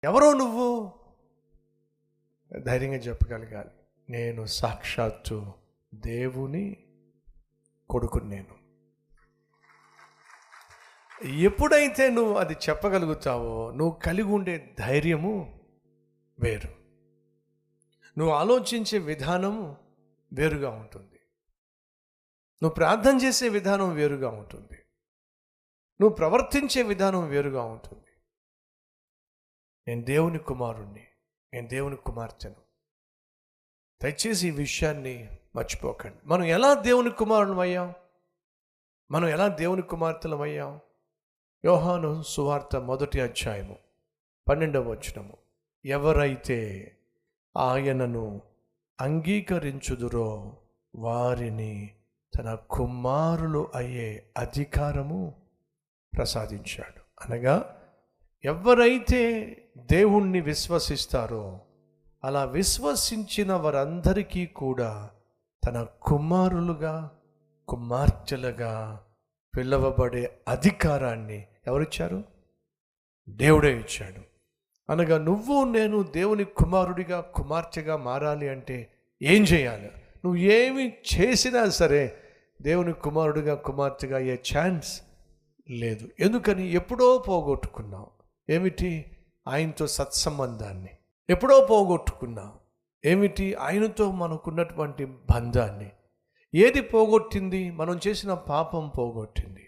ఎవరో నువ్వు ధైర్యంగా చెప్పగలగాలి నేను సాక్షాత్తు దేవుని కొడుకుని నేను ఎప్పుడైతే నువ్వు అది చెప్పగలుగుతావో నువ్వు కలిగి ఉండే ధైర్యము వేరు నువ్వు ఆలోచించే విధానం వేరుగా ఉంటుంది నువ్వు ప్రార్థన చేసే విధానం వేరుగా ఉంటుంది నువ్వు ప్రవర్తించే విధానం వేరుగా ఉంటుంది నేను దేవుని కుమారుణ్ణి నేను దేవుని కుమార్తెను దయచేసి ఈ విషయాన్ని మర్చిపోకండి మనం ఎలా దేవుని కుమారులం అయ్యాం మనం ఎలా దేవుని కుమార్తెలం అయ్యాం యోహాను సువార్త మొదటి అధ్యాయము పన్నెండవ వచనము ఎవరైతే ఆయనను అంగీకరించుదురో వారిని తన కుమారులు అయ్యే అధికారము ప్రసాదించాడు అనగా ఎవరైతే దేవుణ్ణి విశ్వసిస్తారో అలా విశ్వసించిన వారందరికీ కూడా తన కుమారులుగా కుమార్తెలుగా పిలవబడే అధికారాన్ని ఎవరిచ్చారు దేవుడే ఇచ్చాడు అనగా నువ్వు నేను దేవుని కుమారుడిగా కుమార్తెగా మారాలి అంటే ఏం చేయాలి నువ్వు ఏమి చేసినా సరే దేవుని కుమారుడిగా కుమార్తెగా అయ్యే ఛాన్స్ లేదు ఎందుకని ఎప్పుడో పోగొట్టుకున్నావు ఏమిటి ఆయనతో సత్సంబంధాన్ని ఎప్పుడో పోగొట్టుకున్నావు ఏమిటి ఆయనతో మనకున్నటువంటి బంధాన్ని ఏది పోగొట్టింది మనం చేసిన పాపం పోగొట్టింది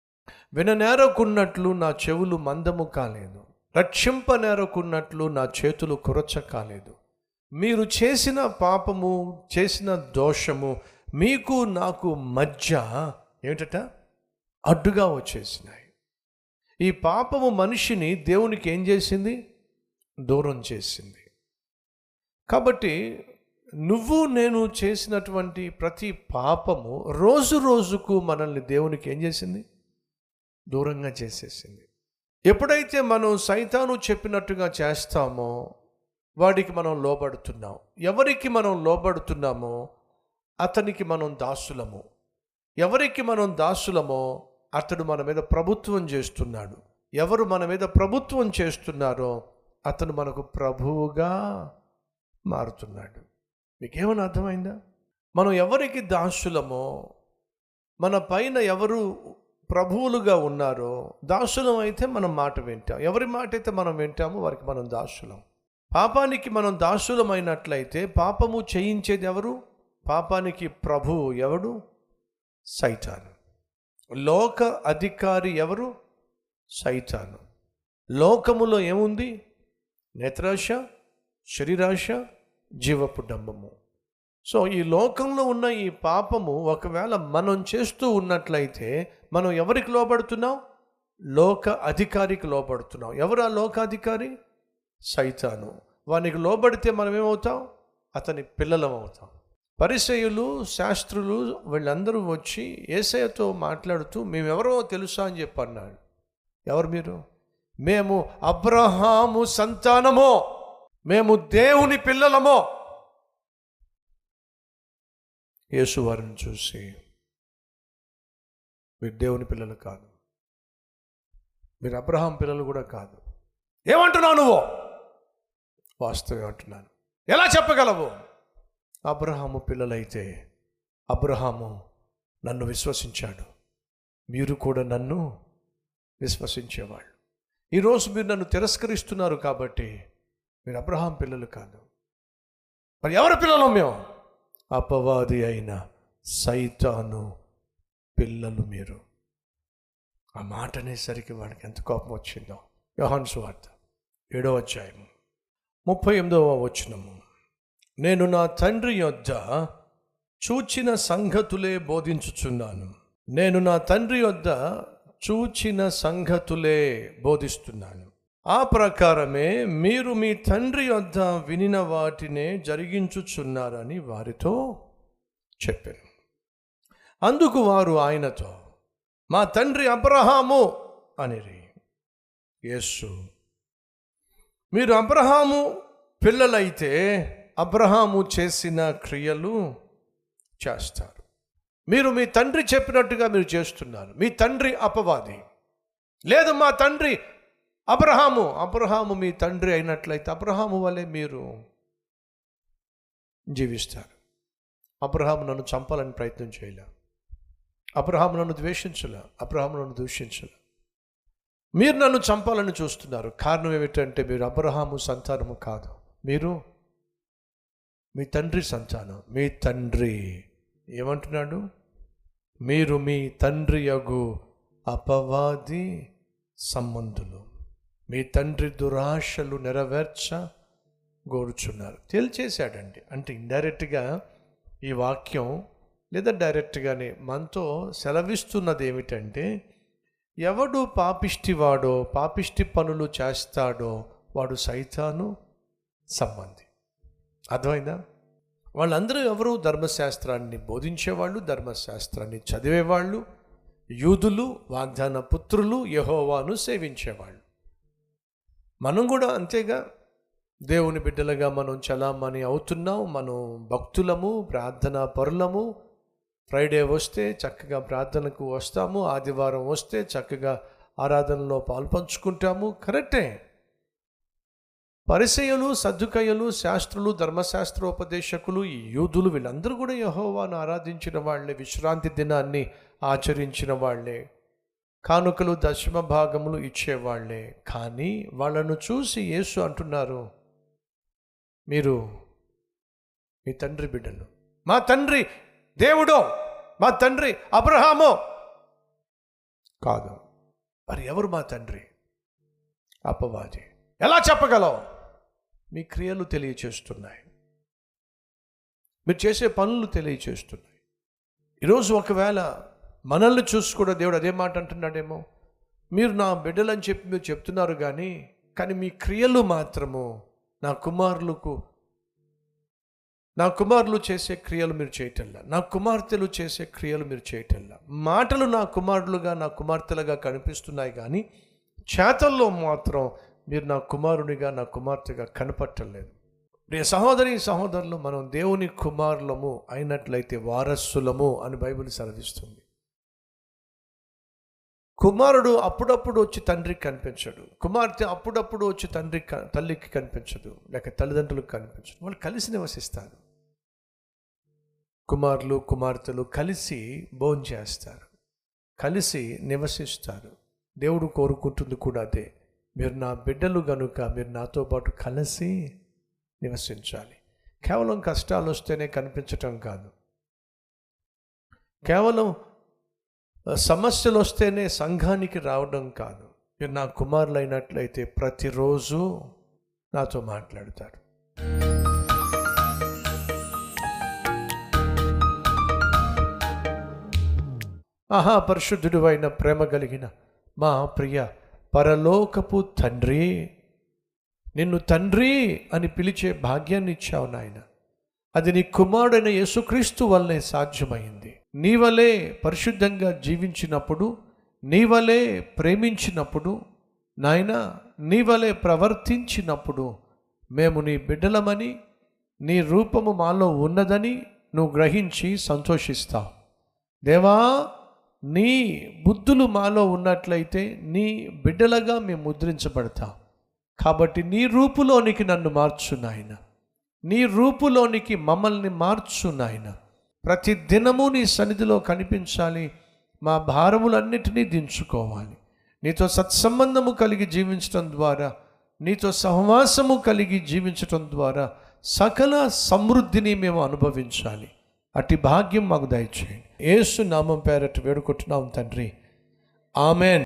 విననేరకున్నట్లు నా చెవులు మందము కాలేదు రక్షింపనేరకున్నట్లు నా చేతులు కురచ కాలేదు మీరు చేసిన పాపము చేసిన దోషము మీకు నాకు మధ్య ఏమిటట అడ్డుగా వచ్చేసినాయి ఈ పాపము మనిషిని దేవునికి ఏం చేసింది దూరం చేసింది కాబట్టి నువ్వు నేను చేసినటువంటి ప్రతి పాపము రోజు రోజుకు మనల్ని దేవునికి ఏం చేసింది దూరంగా చేసేసింది ఎప్పుడైతే మనం సైతాను చెప్పినట్టుగా చేస్తామో వాడికి మనం లోబడుతున్నాం ఎవరికి మనం లోబడుతున్నామో అతనికి మనం దాసులము ఎవరికి మనం దాసులమో అతడు మన మీద ప్రభుత్వం చేస్తున్నాడు ఎవరు మన మీద ప్రభుత్వం చేస్తున్నారో అతను మనకు ప్రభువుగా మారుతున్నాడు మీకేమైనా అర్థమైందా మనం ఎవరికి దాసులమో మన పైన ఎవరు ప్రభువులుగా ఉన్నారో దాసులం అయితే మనం మాట వింటాం ఎవరి మాట అయితే మనం వింటామో వారికి మనం దాసులం పాపానికి మనం దాసులమైనట్లయితే పాపము చేయించేది ఎవరు పాపానికి ప్రభువు ఎవడు సైతాను లోక అధికారి ఎవరు సైతాను లోకములో ఏముంది నేత్రాశ శరీరాశ జీవపు డంబము సో ఈ లోకంలో ఉన్న ఈ పాపము ఒకవేళ మనం చేస్తూ ఉన్నట్లయితే మనం ఎవరికి లోబడుతున్నాం లోక అధికారికి లోబడుతున్నాం ఎవరు ఆ లోకాధికారి సైతాను వానికి లోబడితే మనం ఏమవుతాం అతని పిల్లలం అవుతాం పరిచయులు శాస్త్రులు వీళ్ళందరూ వచ్చి ఏసయ్యతో మాట్లాడుతూ మేమెవరో తెలుసా అని చెప్పి అన్నాడు ఎవరు మీరు మేము అబ్రహాము సంతానమో మేము దేవుని పిల్లలమో యేసు వారిని చూసి మీరు దేవుని పిల్లలు కాదు మీరు అబ్రహాం పిల్లలు కూడా కాదు ఏమంటున్నావు నువ్వు వాస్తవం అంటున్నాను ఎలా చెప్పగలవు అబ్రహాము పిల్లలైతే అబ్రహాము నన్ను విశ్వసించాడు మీరు కూడా నన్ను విశ్వసించేవాళ్ళు ఈరోజు మీరు నన్ను తిరస్కరిస్తున్నారు కాబట్టి మీరు అబ్రహాం పిల్లలు కాదు మరి ఎవరి పిల్లలు మేము అపవాది అయిన సైతాను పిల్లలు మీరు ఆ మాట అనేసరికి వాడికి ఎంత కోపం వచ్చిందో యోహాన్ సువార్త ఏడో అధ్యాయము ముప్పై ఎనిమిదవ వచనము నేను నా తండ్రి యొద్ద చూచిన సంగతులే బోధించుచున్నాను నేను నా తండ్రి యొద్ద చూచిన సంగతులే బోధిస్తున్నాను ఆ ప్రకారమే మీరు మీ తండ్రి యొద్ద వినిన వాటినే జరిగించుచున్నారని వారితో చెప్పాను అందుకు వారు ఆయనతో మా తండ్రి అబ్రహాము అనిరి యేసు మీరు అబ్రహాము పిల్లలైతే అబ్రహాము చేసిన క్రియలు చేస్తారు మీరు మీ తండ్రి చెప్పినట్టుగా మీరు చేస్తున్నారు మీ తండ్రి అపవాది లేదు మా తండ్రి అబ్రహాము అబ్రహాము మీ తండ్రి అయినట్లయితే అబ్రహాము వలె మీరు జీవిస్తారు అబ్రహాము నన్ను చంపాలని ప్రయత్నం చేయలే అబ్రహాము నన్ను ద్వేషించలే అబ్రహాము నన్ను దూషించలే మీరు నన్ను చంపాలని చూస్తున్నారు కారణం ఏమిటంటే మీరు అబ్రహాము సంతానము కాదు మీరు మీ తండ్రి సంతానం మీ తండ్రి ఏమంటున్నాడు మీరు మీ తండ్రి యగు అపవాది సంబంధులు మీ తండ్రి దురాశలు నెరవేర్చ గోరుచున్నారు తేల్చేశాడండి అంటే ఇండైరెక్ట్గా ఈ వాక్యం లేదా డైరెక్ట్గానే మనతో సెలవిస్తున్నది ఏమిటంటే ఎవడు పాపిష్టివాడో పాపిష్టి పనులు చేస్తాడో వాడు సైతాను సంబంధి అర్థమైందా వాళ్ళందరూ ఎవరు ధర్మశాస్త్రాన్ని బోధించేవాళ్ళు ధర్మశాస్త్రాన్ని చదివేవాళ్ళు యూదులు వాగ్దాన పుత్రులు యహోవాను సేవించేవాళ్ళు మనం కూడా అంతేగా దేవుని బిడ్డలుగా మనం చలామణి అవుతున్నాం మనం భక్తులము ప్రార్థన పరులము ఫ్రైడే వస్తే చక్కగా ప్రార్థనకు వస్తాము ఆదివారం వస్తే చక్కగా ఆరాధనలో పాల్పంచుకుంటాము కరెక్టే పరిచయులు సద్దుకయ్యలు శాస్త్రులు ధర్మశాస్త్రోపదేశకులు ఈ యూదులు వీళ్ళందరూ కూడా యహోవాను ఆరాధించిన వాళ్ళే విశ్రాంతి దినాన్ని ఆచరించిన వాళ్ళే కానుకలు దశమ భాగములు ఇచ్చేవాళ్లే కానీ వాళ్ళను చూసి యేసు అంటున్నారు మీరు మీ తండ్రి బిడ్డలు మా తండ్రి దేవుడో మా తండ్రి అబ్రహామో కాదు మరి ఎవరు మా తండ్రి అపవాది ఎలా చెప్పగలవు మీ క్రియలు తెలియచేస్తున్నాయి మీరు చేసే పనులు తెలియచేస్తున్నాయి ఈరోజు ఒకవేళ మనల్ని చూసి కూడా దేవుడు అదే మాట అంటున్నాడేమో మీరు నా బిడ్డలని చెప్పి మీరు చెప్తున్నారు కానీ కానీ మీ క్రియలు మాత్రము నా కుమారులకు నా కుమారులు చేసే క్రియలు మీరు చేయటంలా నా కుమార్తెలు చేసే క్రియలు మీరు చేయటంలా మాటలు నా కుమారులుగా నా కుమార్తెలుగా కనిపిస్తున్నాయి కానీ చేతల్లో మాత్రం మీరు నా కుమారునిగా నా కుమార్తెగా కనపట్టలేదు ప్రియ సహోదరి సహోదరులు మనం దేవుని కుమారులము అయినట్లయితే వారసులము అని బైబిల్ సెలవిస్తుంది కుమారుడు అప్పుడప్పుడు వచ్చి తండ్రికి కనిపించడు కుమార్తె అప్పుడప్పుడు వచ్చి తండ్రి తల్లికి కనిపించదు లేక తల్లిదండ్రులకు కనిపించదు వాళ్ళు కలిసి నివసిస్తారు కుమారులు కుమార్తెలు కలిసి భోజనం చేస్తారు కలిసి నివసిస్తారు దేవుడు కోరుకుంటుంది కూడా అదే మీరు నా బిడ్డలు గనుక మీరు నాతో పాటు కలిసి నివసించాలి కేవలం కష్టాలు వస్తేనే కనిపించటం కాదు కేవలం సమస్యలు వస్తేనే సంఘానికి రావడం కాదు మీరు నా కుమారులు అయినట్లయితే ప్రతిరోజు నాతో మాట్లాడతారు ఆహా పరిశుద్ధుడు అయిన ప్రేమ కలిగిన మా ప్రియ పరలోకపు తండ్రి నిన్ను తండ్రి అని పిలిచే భాగ్యాన్ని ఇచ్చావు నాయన అది నీ కుమారుడైన యేసుక్రీస్తు వల్లే సాధ్యమైంది నీ వలే పరిశుద్ధంగా జీవించినప్పుడు నీ వలే ప్రేమించినప్పుడు నాయన నీ వలే ప్రవర్తించినప్పుడు మేము నీ బిడ్డలమని నీ రూపము మాలో ఉన్నదని నువ్వు గ్రహించి సంతోషిస్తావు దేవా నీ బుద్ధులు మాలో ఉన్నట్లయితే నీ బిడ్డలుగా మేము ముద్రించబడతాం కాబట్టి నీ రూపులోనికి నన్ను మార్చు నాయన నీ రూపులోనికి మమ్మల్ని మార్చు నాయన ప్రతి దినము నీ సన్నిధిలో కనిపించాలి మా భారములన్నిటినీ దించుకోవాలి నీతో సత్సంబంధము కలిగి జీవించడం ద్వారా నీతో సహవాసము కలిగి జీవించటం ద్వారా సకల సమృద్ధిని మేము అనుభవించాలి అట్టి భాగ్యం మాకు దయచేయండి ఏసు నామం పేరట్ వేడుకుంటున్నాం తండ్రి ఆమెన్